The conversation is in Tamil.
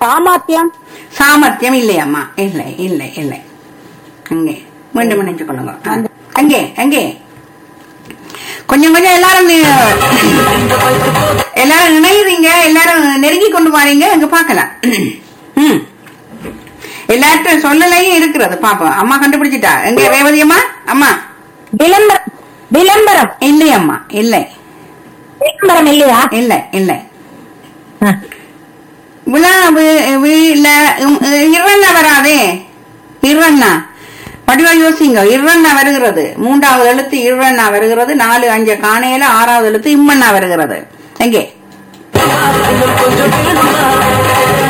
சாமர்த்தியம் சாமர்த்தியம் இல்லையம்மா இல்லை இல்லை இல்லை அங்கே மீண்டும் நினைச்சு கொள்ளுங்க ஆ. அங்கே அங்கே கொஞ்சம் கொஞ்சம் எல்லாரும் நீ- எல்லாரும் நினைக்கிறீங்க எல்லாரும் நெருங்கி கொண்டு வாரீங்க அங்க பார்க்கலாம் ம். எல்லார்ட்டும் சொல்லலையும் இருக்கிறது பாப்போம் அம்மா கண்டுபிடிச்சிட்டா எங்க ரேவதி அம்மா அம்மா விளம்பரம் விளம்பரம் இல்லையம்மா இல்லை விளம்பரம் இல்லையா இல்லை இல்லை ஆ. விழா வி- வீல உம், இரண்ணா வராதே இரண்ணா படிவா யோசிங்க இரண்ணா வருகிறது மூன்றாவது எழுத்து இரண்ணா வருகிறது நாலு அஞ்சு காணையில ஆறாவது எழுத்து இம்மண்ணா வருகிறது எங்கே